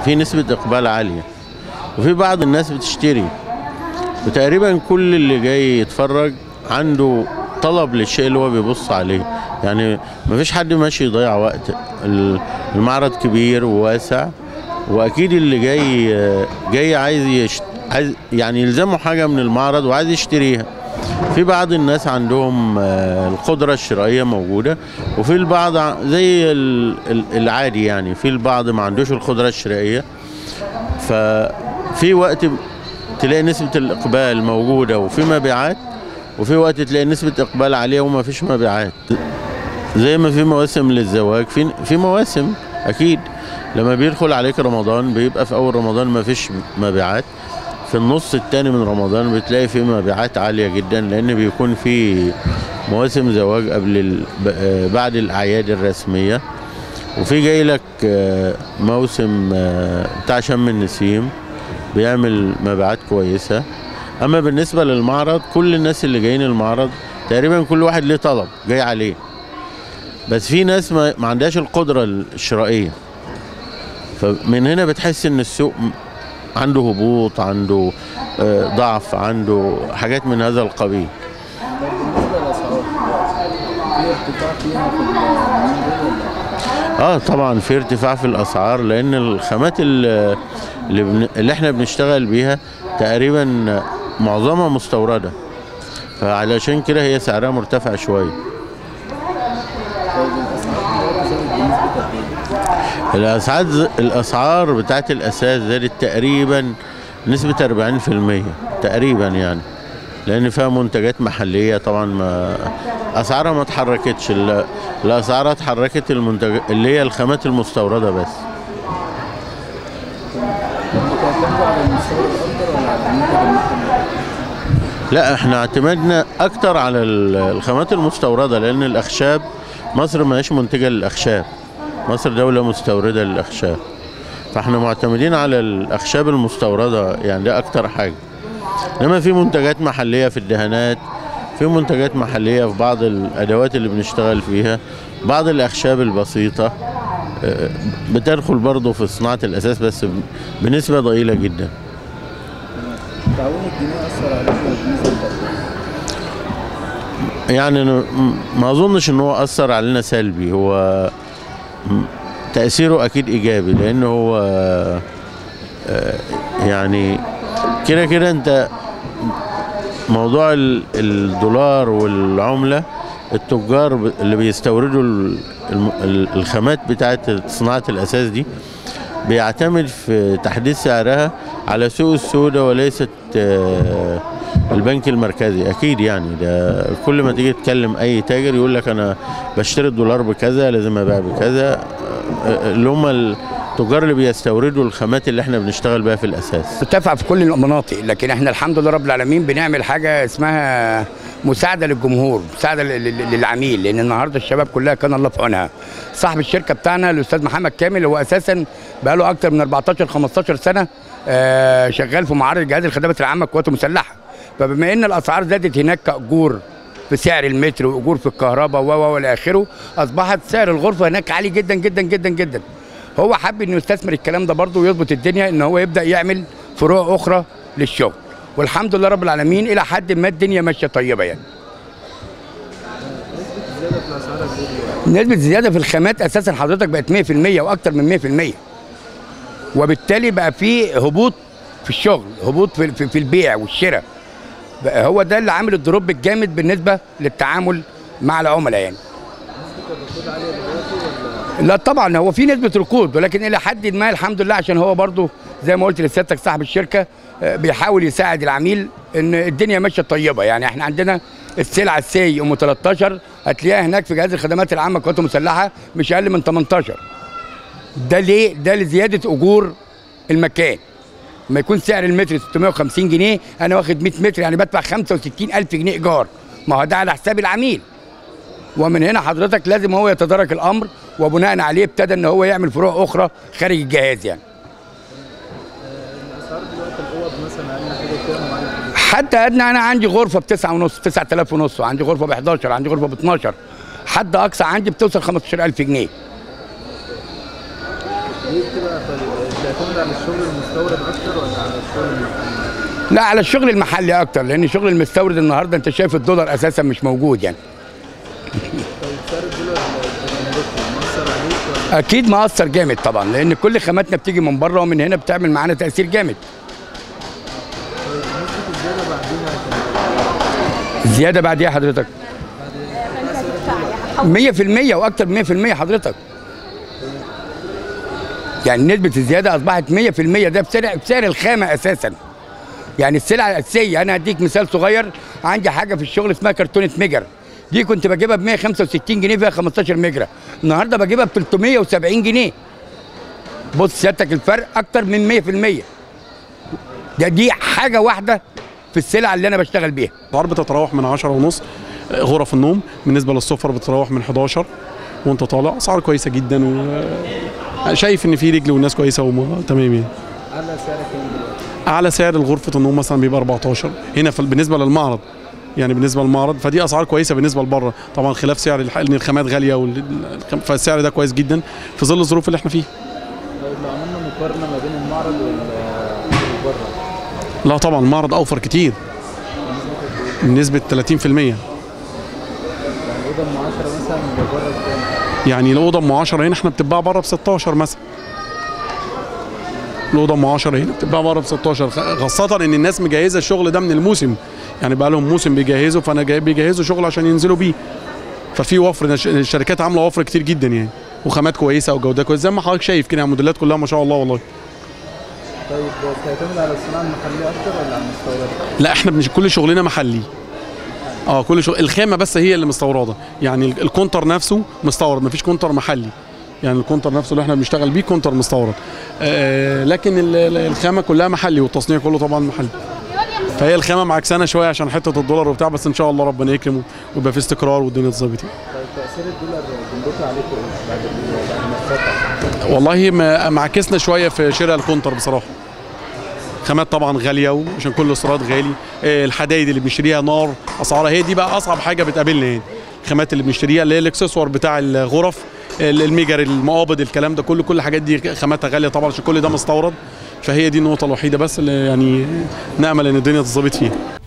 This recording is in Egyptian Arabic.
في نسبة إقبال عالية وفي بعض الناس بتشتري وتقريبا كل اللي جاي يتفرج عنده طلب للشيء اللي هو بيبص عليه يعني مفيش حد ماشي يضيع وقت ال- المعرض كبير وواسع واكيد اللي جاي جاي عايز يشت... عايز يعني يلزمه حاجه من المعرض وعايز يشتريها في بعض الناس عندهم آه، القدرة الشرائية موجودة وفي البعض ع- زي ال- ال- العادي يعني في البعض ما عندوش القدرة الشرائية ففي وقت تلاقي نسبة الإقبال موجودة وفي مبيعات وفي وقت تلاقي نسبة إقبال عالية وما فيش مبيعات زي ما في مواسم للزواج في في مواسم أكيد لما بيدخل عليك رمضان بيبقى في أول رمضان ما فيش مبيعات في النص التاني من رمضان بتلاقي فيه مبيعات عالية جدا لأن بيكون في مواسم زواج قبل ال... ب- آه، بعد الأعياد الرسمية وفي جاي لك آه، موسم آه، بتاع شم النسيم بيعمل مبيعات كويسة أما بالنسبة للمعرض كل الناس اللي جايين المعرض تقريبا كل واحد ليه طلب جاي عليه بس في ناس ما, ما عندهاش القدرة الشرائية فمن هنا بتحس ان السوق م- عنده هبوط عنده آه، ضعف عنده حاجات من هذا القبيل بالنسبه للاسعار في ارتفاع فيها في اليومين دول ولا اه طبعا في ارتفاع في الاسعار لان الخامات ال- اللي, بن... اللي احنا بنشتغل بيها تقريبا معظمها مستورده فعلشان كده هي سعرها مرتفع شويه طيب الاسعار دلوقتي زادت بنسبه قد ايه؟ الاسعار الاسعار بتاعت الاساس زادت تقريبا نسبه 40% تقريبا يعني لان فيها منتجات محليه طبعا ما اسعارها ما اتحركتش ال- الاسعار اتحركت المنتج اللي هي الخامات المستورده بس بتعتمدوا على المستورد اكتر ولا على المنتج المحلي؟ لا احنا اعتمدنا اكتر على ال- الخامات المستورده لان الاخشاب مصر ما هيش منتجه للاخشاب مصر دوله مستورده للاخشاب فاحنا معتمدين على الاخشاب المستورده يعني ده اكتر حاجه انما في منتجات محليه في الدهانات في منتجات محليه في بعض الادوات اللي بنشتغل فيها بعض الاخشاب البسيطه اه، بتدخل برضه في صناعه الاساس بس بنسبه ضئيله جدا تعويم الجنيه اثر عليكم بنسبه قد ايه؟ يعني أنا م- ما اظنش ان هو اثر علينا سلبي هو م- تاثيره اكيد ايجابي لان هو آه، يعني كده كده انت موضوع ال- الدولار والعمله التجار ب- اللي بيستوردوا ال- الم- ال- الخامات بتاعت صناعه الاساس دي بيعتمد في تحديد سعرها على سوق السوداء وليست آه، البنك المركزي اكيد يعني ده كل ما تيجي تكلم اي تاجر يقول لك انا بشتري الدولار بكذا لازم ابيع بكذا آه، اللي هم التجار اللي بيستوردوا الخامات اللي احنا بنشتغل بيها في الاساس ارتفع في كل المناطق لكن احنا الحمد لله رب العالمين بنعمل حاجه اسمها مساعده للجمهور مساعده لل- لل- للعميل لان النهارده الشباب كلها كان الله في عونها صاحب الشركه بتاعنا الاستاذ محمد كامل هو اساسا بقى له اكتر من 14 15 سنه آه، شغال في معرض جهاز الخدمات العامه القوات المسلحه فبما ان الاسعار زادت هناك كاجور في سعر المتر واجور في الكهرباء و و والى اخره اصبحت سعر الغرفه هناك عالي جدا جدا جدا جدا هو حب انه يستثمر الكلام ده برضه ويظبط الدنيا ان هو يبدا يعمل فروع اخرى للشغل والحمد لله رب العالمين الى حد ما الدنيا ماشيه طيبه يعني زياده في الاسعار قد ايه دلوقتي؟ نسبه الزياده في الخامات اساسا حضرتك بقت 100% واكتر من 100% وبالتالي بقى في هبوط في الشغل هبوط في, في, في البيع والشراء بقى هو ده اللي عامل الدروب الجامد بالنسبه للتعامل مع العملاء يعني نسبه الركود عاليه دلوقتي ولا لا طبعا هو في نسبه ركود ولكن الى حد ما الحمد لله عشان هو برضه زي ما قلت لسيادتك صاحب الشركه آه، بيحاول يساعد العميل ان الدنيا ماشيه طيبه يعني احنا عندنا السلعه السي ام 13 هتلاقيها هناك في جهاز الخدمات العامه القوات المسلحه مش اقل من 18 ده ليه؟ ده لزياده اجور المكان لما يكون سعر المتر 650 جنيه انا واخد 100 متر يعني بدفع 65000 جنيه ايجار ما هو ده على حساب العميل ومن هنا حضرتك لازم هو يتدارك الامر وبناء عليه ابتدى ان هو يعمل فروع اخرى خارج الجهاز يعني الاسعار دلوقتي الاوض مثلا اقل حاجه كام وعلى حاجه حتى ادنى انا عندي غرفه ب 9 ونص 9000 ونص وعندي غرفه ب 11 عندي غرفه ب 12 حد اقصى عندي بتوصل 15000 جنيه ليه كده طيب بتعتمد على الشغل المستورد اكتر ولا على الشغل المحلي؟ لا على الشغل المحلي اكتر لان شغل المستورد النهارده انت شايف الدولار اساسا مش موجود يعني طيب سعر الدولار الامريكي مأثر عليك ولا اكيد مأثر جامد طبعا لان كل خاماتنا بتيجي من بره ومن هنا بتعمل معانا تاثير جامد طيب نسبة الزيادة بعديها كان الزياده بعد ايه حضرتك 100% واكتر من 100% حضرتك يعني نسبة الزيادة أصبحت 100% ده بسعر بسعر الخامة أساسا يعني السلعة الأساسية أنا هديك مثال صغير عندي حاجة في الشغل اسمها كرتونة مجر دي كنت بجيبها ب 165 جنيه فيها 15 مجرة النهارده بجيبها ب 370 جنيه بص سيادتك الفرق أكتر من 100% ده دي حاجة واحدة في السلع اللي أنا بشتغل بيها الاسعار بتتراوح من 10 ونص غرف النوم بالنسبه للسفر بتتراوح من 11 وانت طالع اسعار كويسه جدا و شايف ان في رجل والناس كويسه وتمام يعني اعلى سعر كام دلوقتي؟ اعلى سعر لغرفه النوم مثلا بيبقى 14 هنا في بالنسبه للمعرض يعني بالنسبه للمعرض فدي اسعار كويسه بالنسبه لبره طبعا خلاف سعر الح- ان الخامات غاليه وال- فالسعر ده كويس جدا في ظل الظروف اللي احنا فيها طيب لو عملنا مقارنة ما بين المعرض وال- وبره لا طبعا المعرض اوفر كتير بنسبه 30% يعني اوضه ام 10 مثلا وبره بكام؟ يعني الاوضه ام 10 هنا احنا بتتباع بره ب 16 مثلا الاوضه ام 10 هنا بتتباع بره ب 16 خ- خاصه ان الناس مجهزه الشغل ده من الموسم يعني بقى لهم موسم بيجهزوا فانا جاي بيجهزوا شغل عشان ينزلوا بيه ففي وفر الش- الشركات عامله وفر كتير جدا يعني وخامات كويسه وجوده كويسه زي ما حضرتك شايف كده يعني الموديلات كلها ما شاء الله والله طيب بتعتمد على الصناعه المحليه اكتر ولا على المستورد؟ لا احنا بنش... كل شغلنا محلي اه كل شغل الخامه بس هي اللي مستورده يعني ال- الكونتر نفسه مستورد مفيش كونتر محلي يعني الكونتر نفسه اللي احنا بنشتغل بيه كونتر مستورد آه لكن ال- ال- الخامه كلها محلي والتصنيع كله طبعا محلي فهي الخامه معكسانه شويه عشان حته الدولار وبتاع بس ان شاء الله ربنا يكرم ويبقى في استقرار والدنيا تظبط يعني. طيب تاثير الدولار جمركي عليكم ايه بعد ال- بعد ما اتفتح؟ والله ما- معكسنا شويه في شراء الكونتر بصراحه خامات طبعا غاليه وعشان كل الاستيراد غالي آه، الحدايد اللي بنشتريها نار اسعارها هي دي بقى اصعب حاجه بتقابلنا يعني الخامات اللي بنشتريها اللي هي الاكسسوار بتاع الغرف ال- الميجر المقابض الكلام ده كله كل الحاجات دي خاماتها غاليه طبعا عشان كل ده مستورد فهي دي النقطه الوحيده بس اللي يعني نامل ان الدنيا تظبط فيها